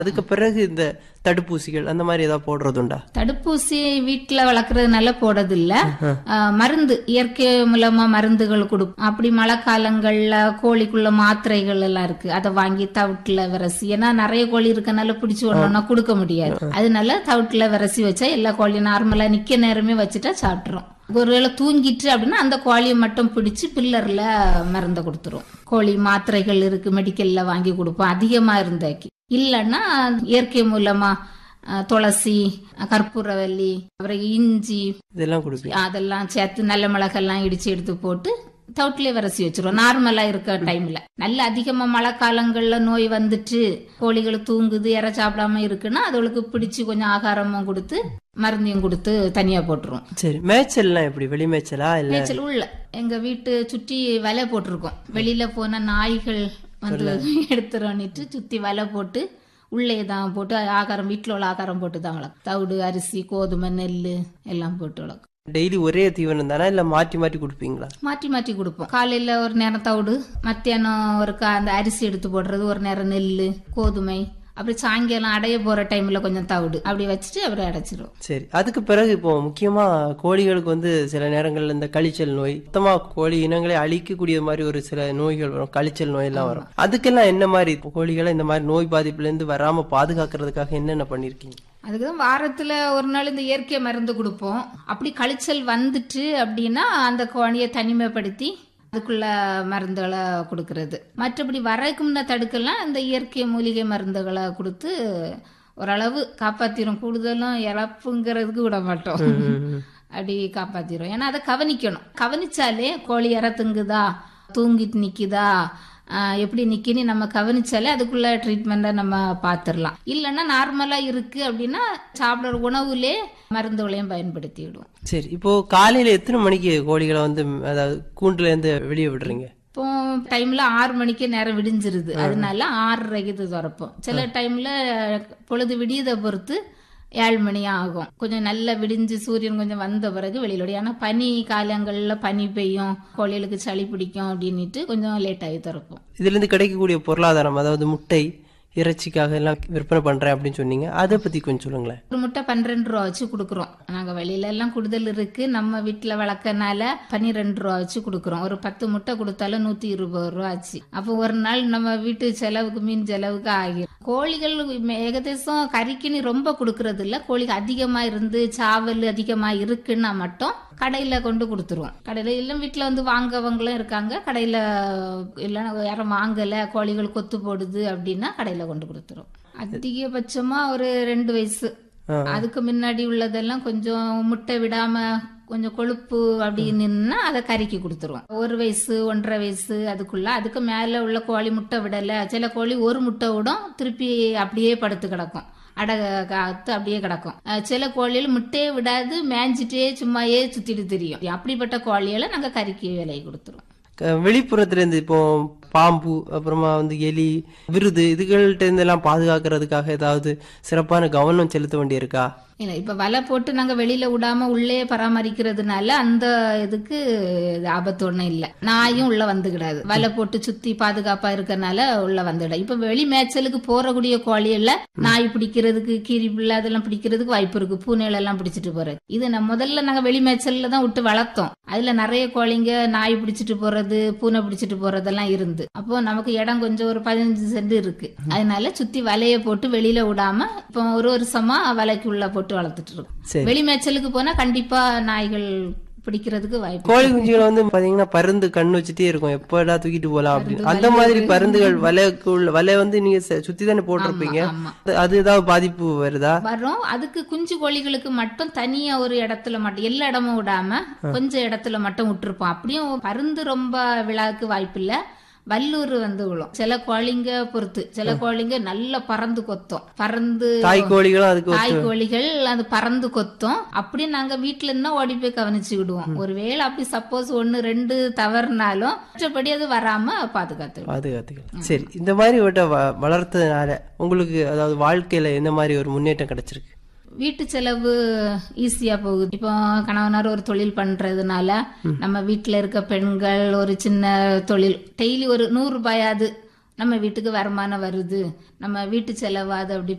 அதுக்கு பிறகு இந்த தடுப்பூசிகள் அந்த மாதிரி ஏதாவது போடுறதுண்டா தடுப்பூசி வீட்டுல வளர்க்கறதுனால போடுறதில்ல ஆஹ் மருந்து இயற்கை மூலமா மருந்துகள் கொடுப்போம் அப்படி மழை காலங்கள்ல கோழிக்குள்ள மாத்திரைகள் எல்லாம் இருக்கு அதை வாங்கி தவிட்டுல விரசி ஏன்னா நிறைய கோழி இருக்கனால பிடிச்சு ஒண்ணு கொடுக்க முடியாது அதனால தவிட்டுல விரசி வச்சா எல்லா கோழியும் நார்மலா நிக்க நேரமே வச்சுட்டா சாப்பிட்டுரும் ஒருவேளை தூங்கிட்டு அப்படின்னா அந்த கோழியை மட்டும் பிடிச்சு பில்லர்ல மருந்தை கொடுத்துரும் கோழி மாத்திரைகள் இருக்கு மெடிக்கல்ல வாங்கி கொடுப்போம் அதிகமா இருந்தாக்கி இல்லைன்னா இயற்கை மூலமா அஹ், துளசி அஹ், கற்பூரவல்லி அப்புறம் இஞ்சி இதெல்லாம் கொடுப்பீங்க அதெல்லாம் சேர்த்து நல்ல மிளகெல்லாம் இடிச்சு எடுத்து போட்டு தவுட்டிலே வரசி வச்சிருவோம் நார்மலா இருக்க டைம்ல நல்ல அதிகமா மழை காலங்கள்ல நோய் வந்துட்டு கோழிகள் தூங்குது இற சாப்பிடாம இருக்குன்னா அதுகளுக்கு பிடிச்சு கொஞ்சம் ஆகாரமும் கொடுத்து மருந்தையும் கொடுத்து தனியா போட்டுருவோம் சரி மேய்ச்சல்லாம் எப்படி வெளி மேய்ச்சலா இல்ல மேய்ச்சல் உள்ள எங்க வீட்டு சுற்றி வலை போட்டிருக்கோம் வெளியில போன நாய்கள் வந்து எடுத்துறோன்னுட்டு சுத்தி வலை போட்டு உள்ளே தான் போட்டு ஆகாரம் வீட்டில் உள்ள ஆகாரம் போட்டு தான் வளர்க்கும் தவிடு அரிசி கோதுமை நெல் எல்லாம் போட்டு வளர்க்கும் டெய்லி ஒரே தீவனம் தானா இல்ல மாற்றி மாற்றி கொடுப்பீங்களா மாற்றி மாற்றி கொடுப்போம் காலையில ஒரு நேரம் தவிடு மத்தியானம் ஒரு கா- அந்த அரிசி எடுத்து போடுறது ஒரு நேரம் நெல் கோதுமை அப்படி சாயங்காலம் அடைய போற டைம்ல கொஞ்சம் தவிடு அப்படி வச்சுட்டு அப்படியே அடைச்சிருவோம் சரி அதுக்கு பிறகு இப்போ முக்கியமா கோழிகளுக்கு வந்து சில நேரங்கள்ல இந்த கழிச்சல் நோய் மொத்தமா கோழி இனங்களை அழிக்கக்கூடிய மாதிரி ஒரு சில நோய்கள் வரும் கழிச்சல் நோய் எல்லாம் வரும் அதுக்கெல்லாம் என்ன மாதிரி கோழிகளை இந்த மாதிரி நோய் பாதிப்புல இருந்து வராம பாதுகாக்கிறதுக்காக என்னென்ன பண்ணிருக்கீங்க அதுக்குதான் வாரத்துல ஒரு நாள் இந்த இயற்கை மருந்து கொடுப்போம் அப்படி கழிச்சல் வந்துட்டு அப்படின்னா அந்த கோழியை தனிமைப்படுத்தி அதுக்குள்ள மருந்துகளை கொடுக்கறது மற்றபடி வரைக்கும் முன்ன தடுக்கலாம் இந்த இயற்கை மூலிகை மருந்துகளை கொடுத்து ஓரளவு காப்பாத்திரும் கூடுதலும் இறப்புங்கிறதுக்கு விட மாட்டோம் அப்படி காப்பாத்திரும் ஏன்னா அதை கவனிக்கணும் கவனிச்சாலே கோழி இற திங்குதா தூங்கிட்டு நிக்குதா ஆஹ் எப்படி நிக்கின்னு நம்ம கவனிச்சாலே அதுக்குள்ள ட்ரீட்மெண்ட்டை நம்ம பார்த்துடலாம் இல்லைன்னா நார்மலா இருக்கு அப்படின்னா சாப்பிடுற உணவுலே மருந்துகளையும் பயன்படுத்திவிடுவோம் சரி இப்போ காலையில எத்தனை மணிக்கு கோழிகளை வந்து அதாவது கூண்டுல இருந்து வெளியே விடுறீங்க இப்போ டைம்ல ஆறு மணிக்கு நேரம் விடிஞ்சிருது அதனால ஆறரைக்கு இது திறப்போம் சில டைம்ல பொழுது விடியதை பொறுத்து ஏழு மணி ஆகும் கொஞ்சம் நல்லா விடிஞ்சு சூரியன் கொஞ்சம் வந்த பிறகு வெளியில விடும். ஏன்னா பனி காலங்கள்ல பனி பெய்யும் கோழிகளுக்கு சளி பிடிக்கும் அப்படின்னுட்டு கொஞ்சம் லேட் ஆகி திறப்போம் இதுல இருந்து கிடைக்கக்கூடிய பொருளாதாரம் அதாவது முட்டை இறைச்சிக்காக எல்லாம் விற்பனை பண்றேன் அப்படின்னு சொன்னீங்க அதை பத்தி கொஞ்சம் சொல்லுங்களேன் ஒரு முட்டை பன்னிரெண்டு ரூபா வச்சு கொடுக்குறோம் நாங்க வெளியில எல்லாம் கூடுதல் இருக்கு நம்ம வீட்டுல வளர்க்கறனால பன்னிரெண்டு ரூபா வச்சு கொடுக்குறோம் ஒரு பத்து முட்டை கொடுத்தாலும் நூத்தி இருபது ரூபா ஆச்சு அப்போ ஒரு நாள் நம்ம வீட்டு செலவுக்கு மீன் செலவுக்கு ஆகிரும் கோழிகள் ஏகதேசம் கறிக்குன்னு ரொம்ப கொடுக்கறது இல்ல கோழிக்கு அதிகமா இருந்து சாவல் அதிகமா இருக்குன்னா மட்டும் கடையில கொண்டு கொடுத்துருவோம் கடையில எல்லாம் வீட்டுல வந்து வாங்கவங்களும் இருக்காங்க கடையில இல்லைன்னா யாரும் வாங்கல கோழிகள் கொத்து போடுது அப்படின்னா கடையில கொண்டு கொடுத்துரும் அதிகபட்சமா ஒரு ரெண்டு வயசு அதுக்கு முன்னாடி உள்ளதெல்லாம் கொஞ்சம் முட்டை விடாம கொஞ்சம் கொழுப்பு அப்படின்னா அதை கறிக்கு கொடுத்துருவோம் ஒரு வயசு ஒன்றரை வயசு அதுக்குள்ள அதுக்கு மேல உள்ள கோழி முட்டை விடல சில கோழி ஒரு முட்டை விடும் திருப்பி அப்படியே படுத்து கிடக்கும் அடை காத்து அப்படியே கிடக்கும் அஹ் சில கோழிகள் முட்டையே விடாது மேய்ஞ்சிட்டே சும்மாயே சுத்திட்டு தெரியும் அப்படிப்பட்ட கோழிகளை நாங்க கறிக்கு விலையை கொடுத்துருவோம் க- வெளிப்புறத்துல இருந்து இப்போ பாம்பு அப்புறமா வந்து எலி விருது இதுகள்ட்ட இருந்து எல்லாம் பாதுகாக்கிறதுக்காக ஏதாவது சிறப்பான கவனம் செலுத்த வேண்டியிருக்கா இல்ல இப்ப வலை போட்டு நாங்க வெளியில விடாம உள்ளே பராமரிக்கிறதுனால அந்த இதுக்கு இது ஆபத்து ஒண்ணும் இல்ல நாயும் உள்ள வந்துக்கிடாது வலை போட்டு சுத்தி பாதுகாப்பா இருக்கறனால உள்ள வந்துடும் இப்ப வெளி மேய்ச்சலுக்கு போறக்கூடிய கோழியில நாய் பிடிக்கிறதுக்கு கீரி பிள்ளை அதெல்லாம் பிடிக்கிறதுக்கு வாய்ப்பு இருக்கு பூனைகள் எல்லாம் பிடிச்சிட்டு போறது இது நம்ம முதல்ல நாங்க வெளி மேய்ச்சல்ல தான் விட்டு வளர்த்தோம் அதுல நிறைய கோழிங்க நாய் பிடிச்சிட்டு போறது பூனை பிடிச்சிட்டு போறதெல்லாம் இருந்து அப்போ நமக்கு இடம் கொஞ்சம் ஒரு பதினஞ்சு சென்ட் இருக்கு அதனால சுத்தி வலைய போட்டு வெளியில விடாம இப்போ ஒரு வருஷமா வலைக்கு உள்ள போட்டு வளர்த்துட்டு இருக்கோம் சரி வெளி மேய்ச்சலுக்கு போனா கண்டிப்பா நாய்கள் பிடிக்கிறதுக்கு வாய்ப்பு கோழி குஞ்சுகள் வந்து பாத்தீங்கன்னா பருந்து கண் வச்சுட்டே இருக்கும் எப்படா தூக்கிட்டு போலாம் அப்படின்னு அந்த மாதிரி பருந்துகள் வலைக்குள்ள வலை வந்து நீங்க ச- சுத்தி தானே போட்டிருப்பீங்க ஆமா அது- அது ஏதாவது பாதிப்பு வருதா வரும் அதுக்கு குஞ்சு கோழிகளுக்கு மட்டும் தனியா ஒரு இடத்துல மட்டும் எல்லா இடமும் விடாம கொஞ்சம் இடத்துல மட்டும் விட்டுருப்போம் அப்படியும் பருந்து ரொம்ப விழாக்கு வாய்ப்பு இல்ல வல்லூர் வந்து விழும் சில கோழிங்க பொறுத்து சில கோழிங்க நல்லா பறந்து கொத்தும் பறந்து தாய் கோழிகளும் அதுக்கு தாய் கோழிகள் அது பறந்து கொத்தும் அப்படி நாங்க வீட்டுல இருந்தா ஓடி போய் கவனிச்சுக்கிடுவோம் ஒருவேளை அப்படி சப்போஸ் ஒன்னு ரெண்டு தவறுனாலும் மற்றபடி அது வராம பாதுகாத்து பாதுகாத்துக்கலாம் சரி இந்த மாதிரி விட்ட வ- வளர்த்ததுனால உங்களுக்கு அதாவது வாழ்க்கையில எந்த மாதிரி ஒரு முன்னேற்றம் கிடைச்சிருக்கு வீட்டு செலவு ஈஸியா போகுது இப்போ கணவனார் ஒரு தொழில் பண்றதுனால நம்ம வீட்டுல இருக்க பெண்கள் ஒரு சின்ன தொழில் டெய்லி ஒரு நூறு ரூபாயாவது நம்ம வீட்டுக்கு வருமானம் வருது நம்ம வீட்டு செலவாது அப்படி